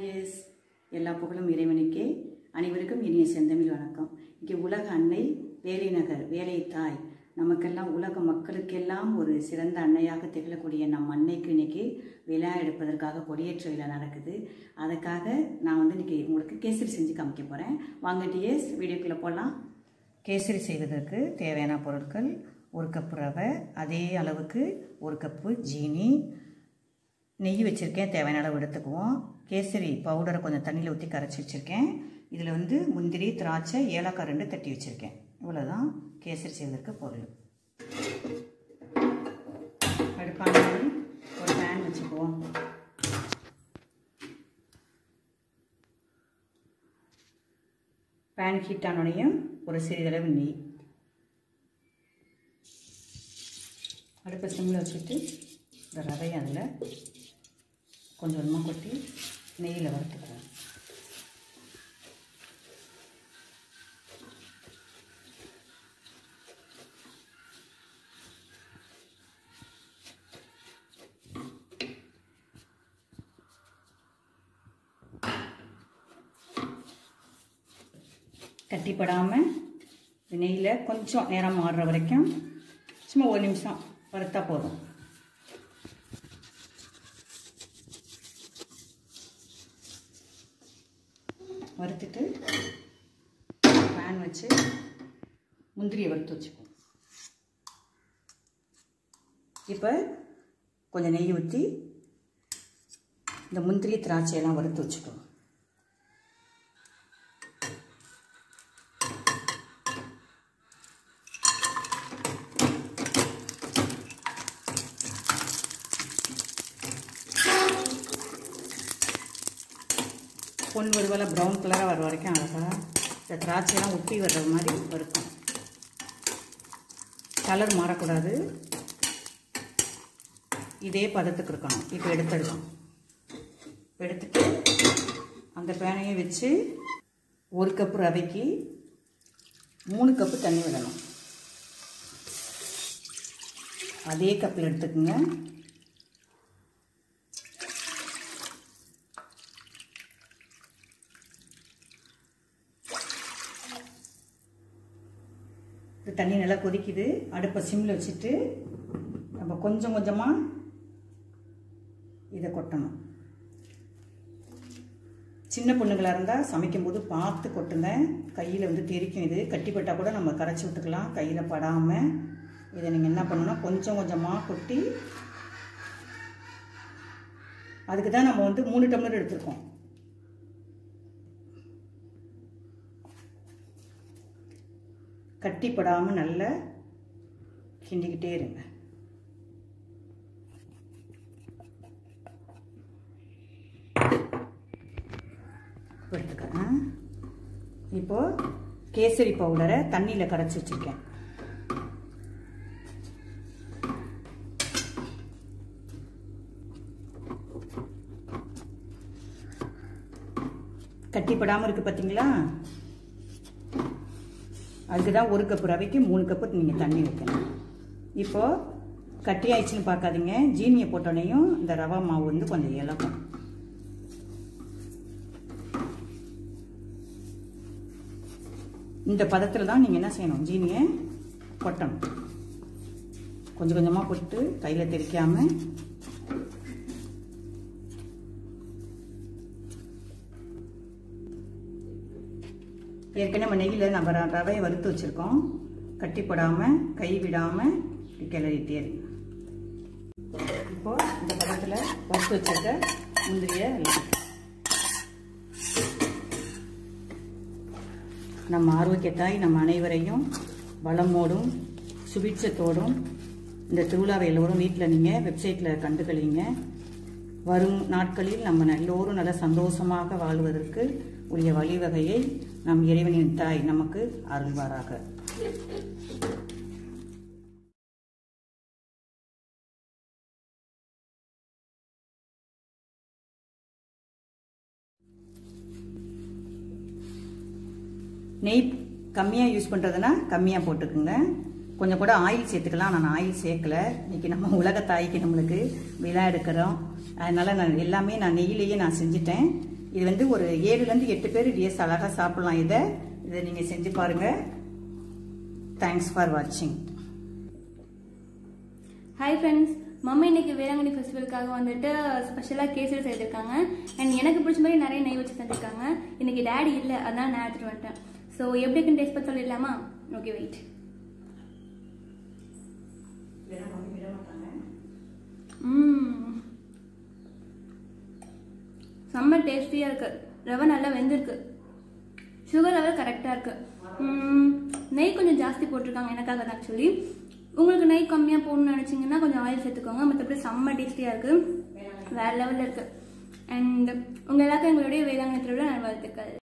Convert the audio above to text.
tears எல்லா புகழும் இறைவனுக்கே அனைவருக்கும் இனிய செந்தமிழ் வணக்கம் இங்கே உலக அன்னை வேலை நகர் வேலை தாய் நமக்கெல்லாம் உலக மக்களுக்கெல்லாம் ஒரு சிறந்த அன்னையாக திகழக்கூடிய நம் அன்னைக்கு இன்னைக்கு விழா எடுப்பதற்காக கொடியேற்ற விழா நடக்குது அதுக்காக நான் வந்து இன்னைக்கு உங்களுக்கு கேசரி செஞ்சு காமிக்க போகிறேன் வாங்க டியர்ஸ் வீடியோக்குள்ளே போகலாம் கேசரி செய்வதற்கு தேவையான பொருட்கள் ஒரு கப்பு ரவை அதே அளவுக்கு ஒரு கப்பு ஜீனி நெய் வச்சுருக்கேன் தேவையான அளவு எடுத்துக்குவோம் கேசரி பவுடரை கொஞ்சம் தண்ணியில் ஊற்றி கரைச்சி வச்சுருக்கேன் இதில் வந்து முந்திரி திராட்சை ஏலக்காய் ரெண்டு தட்டி வச்சுருக்கேன் இவ்வளோதான் கேசரி செய்வதற்கு பொருள் அடுப்பான ஒரு பேன் வச்சுக்குவோம் பேன் ஹீட் ஆனோடையும் ஒரு சிறிதளவு நெய் அடுப்பை சிம்மில் வச்சுட்டு இந்த ரவையை அதில் கொஞ்சம் கொஞ்சமாக கொட்டி நெய்யில் வறுத்துக்குவோம் கட்டிப்படாமல் நெய்யில் கொஞ்சம் நேரம் மாறுற வரைக்கும் சும்மா ஒரு நிமிஷம் வறுத்தா போதும் வறுத்துட்டு பேன் வச்சு முந்திரியை வறுத்து வச்சுக்குவோம் இப்போ கொஞ்சம் நெய் ஊற்றி இந்த முந்திரி திராட்சையெல்லாம் வறுத்து வச்சுக்குவோம் பொன் ஒருவேளை ப்ரௌன் கலராக வர வரைக்கும் அழகாக இந்த திராட்சையெல்லாம் உப்பி வர்ற மாதிரி வறுக்கும் கலர் மாறக்கூடாது இதே பதத்துக்கு இருக்கணும் இப்போ எடுத்துடலாம் எடுத்துட்டு அந்த பேனையை வச்சு ஒரு கப்பு ரவைக்கு மூணு கப்பு தண்ணி விடணும் அதே கப்பில் எடுத்துக்கோங்க இது தண்ணி நல்லா கொதிக்குது அடுப்பை சிம்மில் வச்சுட்டு நம்ம கொஞ்சம் கொஞ்சமாக இதை கொட்டணும் சின்ன பொண்ணுங்களாக இருந்தால் சமைக்கும்போது பார்த்து கொட்டுங்க கையில் வந்து தெரிக்கும் இது கட்டிப்பட்டால் கூட நம்ம கரைச்சி விட்டுக்கலாம் கையில் படாமல் இதை நீங்கள் என்ன பண்ணணும்னா கொஞ்சம் கொஞ்சமாக கொட்டி அதுக்கு தான் நம்ம வந்து மூணு டம்ளர் எடுத்திருக்கோம் கட்டிப்படாமல் நல்லா கிண்டிக்கிட்டே இருங்க எடுத்துக்கிறேன் இப்போது கேசரி பவுடரை தண்ணியில் கரைச்சி வச்சுருக்கேன் கட்டிப்படாமல் இருக்குது பார்த்தீங்களா அதுக்கு தான் ஒரு கப்பு ரவைக்கு மூணு கப்பு நீங்கள் தண்ணி வைக்கணும் இப்போது கட்டி ஆயிடுச்சுன்னு பார்க்காதீங்க ஜீனியை போட்டோடனையும் இந்த ரவா மாவு வந்து கொஞ்சம் இலக்கும் இந்த பதத்தில் தான் நீங்கள் என்ன செய்யணும் ஜீனியை கொட்டணும் கொஞ்சம் கொஞ்சமாக போட்டு கையில் தெரிக்காமல் ஏற்கனவே நம்ம நெய்யில் நம்ம ரவையை வறுத்து வச்சுருக்கோம் கட்டிப்படாமல் கை விடாமல் கிளறிட்டே இருங்க இப்போது இந்த பழத்தில் வறுத்து வச்சிருக்க முந்திரியை நம்ம ஆரோக்கியத்தாய் நம்ம அனைவரையும் வளமோடும் சுபிட்சத்தோடும் இந்த திருவிழாவை எல்லோரும் வீட்டில் நீங்கள் வெப்சைட்டில் கண்டுகளிங்க வரும் நாட்களில் நம்ம எல்லோரும் நல்ல சந்தோஷமாக வாழ்வதற்கு உரிய வழிவகையை நம் இறைவனின் தாய் நமக்கு அருள்வாராக நெய் கம்மியாக யூஸ் பண்ணுறதுனா கம்மியாக போட்டுக்குங்க கொஞ்சம் கூட ஆயில் சேர்த்துக்கலாம் நான் ஆயில் சேர்க்கல இன்னைக்கு நம்ம உலக தாய்க்கு நம்மளுக்கு விழா எடுக்கிறோம் அதனால் நான் எல்லாமே நான் நெய்யிலேயே நான் செஞ்சுட்டேன் இது வந்து ஒரு ஏழுலேருந்து எட்டு பேர் டிஎஸ் அழகாக சாப்பிடலாம் இதை இதை நீங்கள் செஞ்சு பாருங்கள் தேங்க்ஸ் ஃபார் வாட்சிங் ஹாய் ஃப்ரெண்ட்ஸ் மம்மி இன்னைக்கு வேளாங்கண்ணி ஃபெஸ்டிவலுக்காக வந்துட்டு ஸ்பெஷலாக கேசரி செய்திருக்காங்க அண்ட் எனக்கு பிடிச்ச மாதிரி நிறைய நெய் வச்சு செஞ்சுருக்காங்க இன்னைக்கு டேடி இல்லை அதான் நான் எடுத்துகிட்டு வந்துட்டேன் ஸோ எப்படி இருக்குன்னு டேஸ்ட் பண்ணி சொல்லிடலாமா ஓகே வெயிட் ம் செம்ம டேஸ்டியாக இருக்கு ரவை நல்லா வெந்திருக்கு சுகர் லெவல் கரெக்டாக இருக்கு ம், நெய் கொஞ்சம் ஜாஸ்தி போட்டிருக்காங்க எனக்காக தான் ஆக்சுவலி உங்களுக்கு நெய் கம்மியாக போடணும்னு நினச்சிங்கன்னா கொஞ்சம் ஆயில் சேர்த்துக்கோங்க மற்றபடி செம்ம டேஸ்டியாக இருக்கு வேற லெவலில் இருக்கு அண்ட் உங்கள் எல்லாருக்கும் எங்களுடைய வேளாங்கண்ணி திருவிழா நல்வாழ்த்துக்கள்